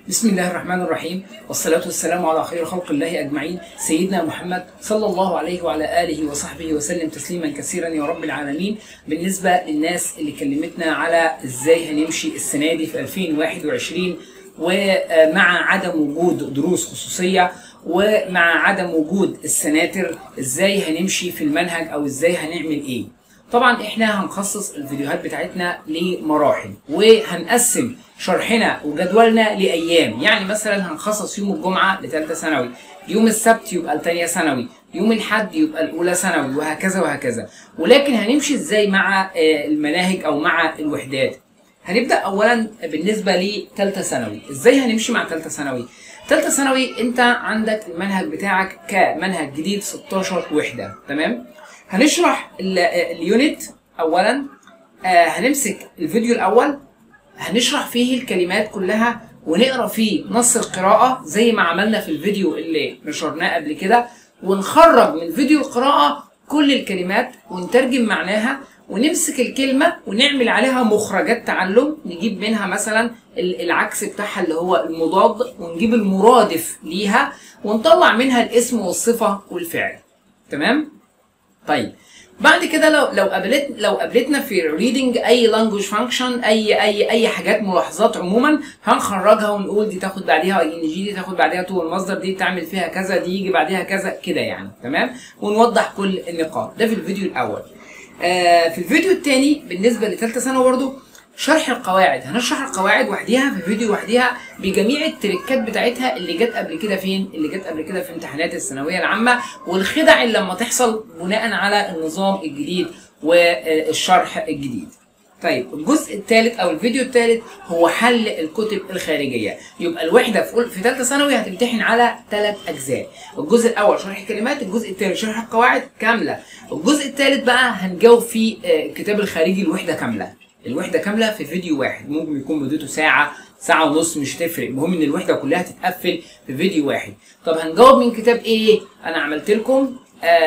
بسم الله الرحمن الرحيم والصلاة والسلام على خير خلق الله أجمعين سيدنا محمد صلى الله عليه وعلى آله وصحبه وسلم تسليما كثيرا يا رب العالمين بالنسبة للناس اللي كلمتنا على إزاي هنمشي السنة دي في 2021 ومع عدم وجود دروس خصوصية ومع عدم وجود السناتر ازاي هنمشي في المنهج او ازاي هنعمل ايه طبعا احنا هنخصص الفيديوهات بتاعتنا لمراحل وهنقسم شرحنا وجدولنا لايام يعني مثلا هنخصص يوم الجمعه لثالثه ثانوي يوم السبت يبقى لثانيه ثانوي يوم الاحد يبقى الاولى ثانوي وهكذا وهكذا ولكن هنمشي ازاي مع المناهج او مع الوحدات هنبدا اولا بالنسبه لثالثه ثانوي ازاي هنمشي مع ثالثه ثانوي ثالثه ثانوي انت عندك المنهج بتاعك كمنهج جديد 16 وحده تمام هنشرح اليونت اولا آه هنمسك الفيديو الاول هنشرح فيه الكلمات كلها ونقرا فيه نص القراءه زي ما عملنا في الفيديو اللي نشرناه قبل كده ونخرج من فيديو القراءه كل الكلمات ونترجم معناها ونمسك الكلمة ونعمل عليها مخرجات تعلم نجيب منها مثلا العكس بتاعها اللي هو المضاد ونجيب المرادف ليها ونطلع منها الاسم والصفة والفعل تمام؟ طيب بعد كده لو لو قابلت لو قابلتنا في ريدنج اي لانجوج فانكشن اي اي اي حاجات ملاحظات عموما هنخرجها ونقول دي تاخد بعديها اي ان جي دي تاخد بعديها تو المصدر دي تعمل فيها كذا دي يجي بعديها كذا كده يعني تمام ونوضح كل النقاط ده في الفيديو الاول آه في الفيديو الثاني بالنسبه لثالثه ثانوي برضو شرح القواعد هنشرح القواعد وحديها في فيديو وحديها بجميع التريكات بتاعتها اللي جت قبل كده فين اللي جت قبل كده في امتحانات الثانويه العامه والخدع اللي لما تحصل بناء على النظام الجديد والشرح الجديد طيب الجزء الثالث او الفيديو الثالث هو حل الكتب الخارجيه يبقى الوحده في في ثالثه ثانوي هتمتحن على ثلاث اجزاء الجزء الاول شرح الكلمات الجزء الثاني شرح القواعد كامله الجزء الثالث بقى هنجاوب فيه الكتاب الخارجي الوحده كامله الوحده كامله في فيديو واحد ممكن يكون مدته ساعه ساعه ونص مش هتفرق المهم ان الوحده كلها تتقفل في فيديو واحد طب هنجاوب من كتاب ايه انا عملت لكم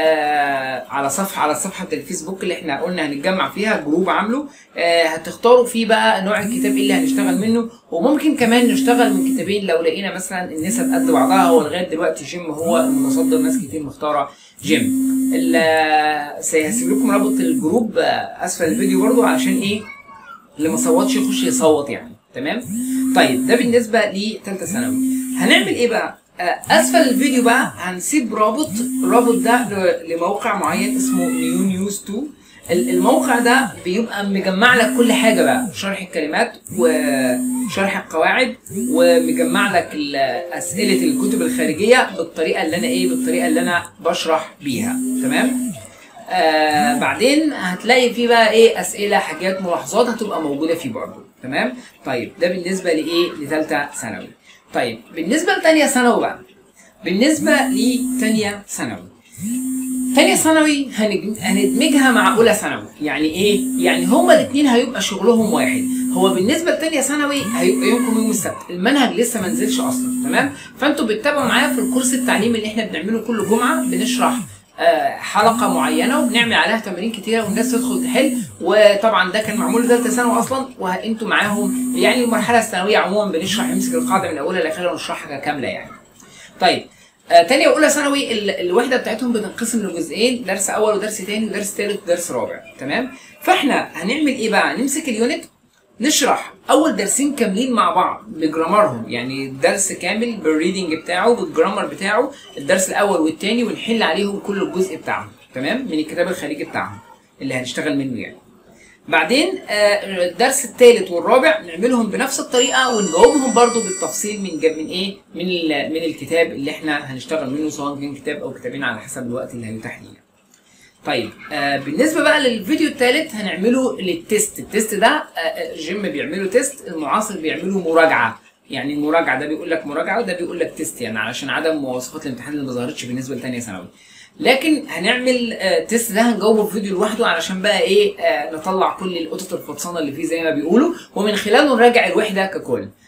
آه على صفحه على صفحه الفيسبوك اللي احنا قلنا هنتجمع فيها جروب عامله آه هتختاروا فيه بقى نوع الكتاب ايه اللي هنشتغل منه وممكن كمان نشتغل من كتابين لو لقينا مثلا النسب قد بعضها هو لغايه دلوقتي جيم هو المتصدر ناس كتير مختاره جيم هسيب لكم رابط الجروب اسفل الفيديو برضو علشان ايه اللي ما صوتش يخش يصوت يعني تمام طيب ده بالنسبه لثالثه ثانوي هنعمل ايه بقى اسفل الفيديو بقى هنسيب رابط الرابط ده لموقع معين اسمه نيو نيوز 2 الموقع ده بيبقى مجمع لك كل حاجه بقى شرح الكلمات وشرح القواعد ومجمع لك اسئله الكتب الخارجيه بالطريقه اللي انا ايه بالطريقه اللي انا بشرح بيها تمام آه بعدين هتلاقي فيه بقى ايه اسئله حاجات ملاحظات هتبقى موجوده فيه برضه تمام طيب ده بالنسبه لايه لثالثه ثانوي طيب بالنسبه لثانيه ثانوي بقى بالنسبه لثانيه ثانوي ثانيه ثانوي هندمجها مع اولى ثانوي يعني ايه يعني هما الاثنين هيبقى شغلهم واحد هو بالنسبه لثانيه ثانوي هيبقى يومكم يوم السبت المنهج لسه ما نزلش اصلا تمام فانتوا بتتابعوا معايا في الكورس التعليمي اللي احنا بنعمله كل جمعه بنشرح حلقه معينه وبنعمل عليها تمارين كتيره والناس تدخل تحل وطبعا ده كان معمول لثالثه ثانوي اصلا وانتوا معاهم يعني المرحله الثانويه عموما بنشرح نمسك القاعده من اولها لاخرها ونشرحها كامله يعني. طيب آه تانية واولى ثانوي الوحده بتاعتهم بتنقسم لجزئين درس اول ودرس تاني ودرس تالت ودرس رابع تمام فاحنا هنعمل ايه بقى نمسك اليونت نشرح اول درسين كاملين مع بعض بجرامرهم يعني درس كامل بالريدنج بتاعه بالجرامر بتاعه الدرس الاول والثاني ونحل عليهم كل الجزء بتاعهم تمام من الكتاب الخارجي بتاعهم اللي هنشتغل منه يعني بعدين آه الدرس الثالث والرابع نعملهم بنفس الطريقه ونجاوبهم برضو بالتفصيل من من ايه من من الكتاب اللي احنا هنشتغل منه سواء كان كتاب او كتابين على حسب الوقت اللي هيتاح لينا طيب آه بالنسبه بقى للفيديو الثالث هنعمله للتيست التيست ده آه جيم بيعمله تيست المعاصر بيعمله مراجعه يعني المراجعه ده بيقول لك مراجعه وده بيقول لك تيست يعني علشان عدم مواصفات الامتحان اللي ما ظهرتش بالنسبه لثانيه ثانوي لكن هنعمل آه تيست ده هنجاوبه في فيديو لوحده علشان بقى ايه آه نطلع كل القطط الفطسانه اللي فيه زي ما بيقولوا ومن خلاله نراجع الوحده ككل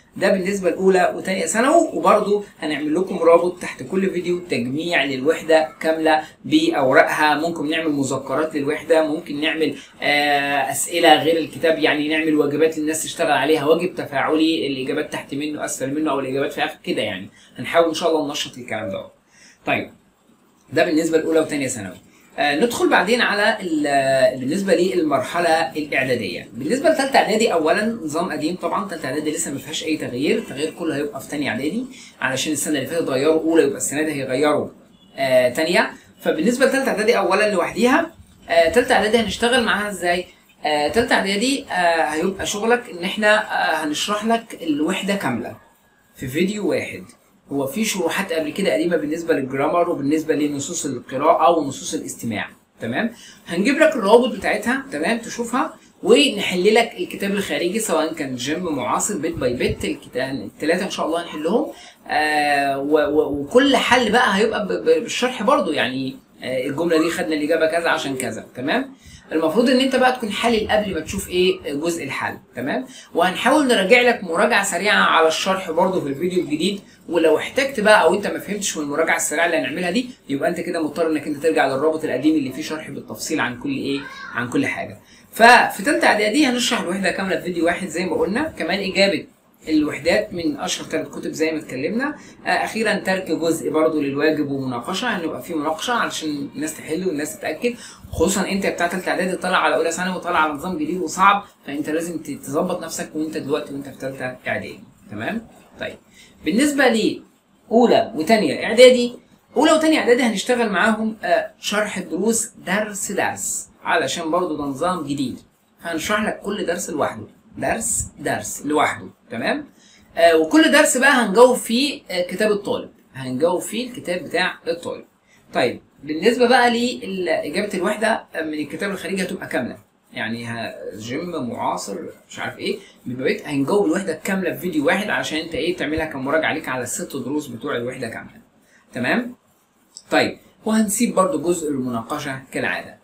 ده بالنسبه لاولى وثانيه ثانوي وبرده هنعمل لكم رابط تحت كل فيديو تجميع للوحده كامله باوراقها ممكن نعمل مذكرات للوحده ممكن نعمل آه اسئله غير الكتاب يعني نعمل واجبات للناس تشتغل عليها واجب تفاعلي الاجابات تحت منه اسفل منه او الاجابات في اخر كده يعني هنحاول ان شاء الله ننشط الكلام ده طيب ده بالنسبه لاولى وثانيه ثانوي آه ندخل بعدين على بالنسبه للمرحله الاعداديه بالنسبه لثالثه اعدادي اولا نظام قديم طبعا ثالثه اعدادي لسه ما فيهاش اي تغيير التغيير كله هيبقى في ثانيه اعدادي علشان السنه اللي فاتت غيروا اولى يبقى السنه دي هيغيروا آه ثانيه فبالنسبه لثالثه اعدادي اولا لوحديها ثالثه آه اعدادي هنشتغل معاها ازاي ثالثه آه اعدادي آه هيبقى شغلك ان احنا آه هنشرح لك الوحده كامله في فيديو واحد هو في شروحات قبل كده قديمه بالنسبه للجرامر وبالنسبه لنصوص القراءه ونصوص الاستماع تمام هنجيب لك الروابط بتاعتها تمام تشوفها ونحل لك الكتاب الخارجي سواء كان جيم معاصر بيت باي بيت الثلاثه ان شاء الله هنحلهم آه وكل حل بقى هيبقى بالشرح برضو يعني آه الجمله دي خدنا الاجابه كذا عشان كذا تمام المفروض ان انت بقى تكون حلل قبل ما تشوف ايه جزء الحل تمام وهنحاول نراجع لك مراجعه سريعه على الشرح برضو في الفيديو الجديد ولو احتجت بقى او انت ما فهمتش من المراجعه السريعه اللي هنعملها دي يبقى انت كده مضطر انك انت ترجع للرابط القديم اللي فيه شرح بالتفصيل عن كل ايه عن كل حاجه ففي ثالثه اعدادي هنشرح الوحده كامله في فيديو واحد زي ما قلنا كمان اجابه الوحدات من اشهر ثلاث كتب زي ما اتكلمنا آه اخيرا ترك جزء برضو للواجب ومناقشه هنبقى في مناقشه علشان الناس تحل والناس تتاكد خصوصا انت بتاع ثالثه اعدادي طالع على اولى ثانوي وطالع على نظام جديد وصعب فانت لازم تظبط نفسك وانت دلوقتي وانت في ثالثه اعدادي تمام طيب بالنسبه لي اولى وثانيه اعدادي اولى وثانيه اعدادي هنشتغل معاهم آه شرح الدروس درس درس علشان برضو ده نظام جديد هنشرح لك كل درس لوحده درس درس لوحده تمام آه وكل درس بقى هنجاوب فيه آه كتاب الطالب هنجاوب فيه الكتاب بتاع الطالب طيب بالنسبه بقى لاجابه الوحده من الكتاب الخارجي هتبقى كامله يعني جيم معاصر مش عارف ايه بيبقى هنجاوب الوحده الكامله في فيديو واحد علشان انت ايه تعملها كمراجعه عليك على الست دروس بتوع الوحده كامله تمام طيب وهنسيب برضو جزء المناقشه كالعاده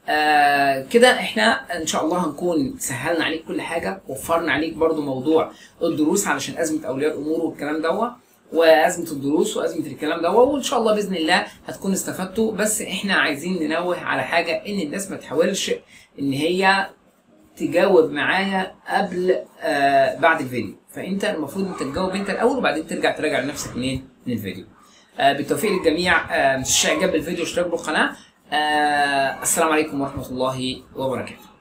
آه كده احنا ان شاء الله هنكون سهلنا عليك كل حاجه وفرنا عليك برضو موضوع الدروس علشان ازمه اولياء الامور والكلام دوت وازمه الدروس وازمه الكلام ده وان شاء الله باذن الله هتكون استفدتوا بس احنا عايزين ننوه على حاجه ان الناس ما تحاولش ان هي تجاوب معايا قبل آه بعد الفيديو فانت المفروض انت تجاوب انت الاول وبعدين ترجع تراجع لنفسك منين من الفيديو آه بالتوفيق للجميع آه مش اعجاب بالفيديو اشتراك بالقناه آه السلام عليكم ورحمه الله وبركاته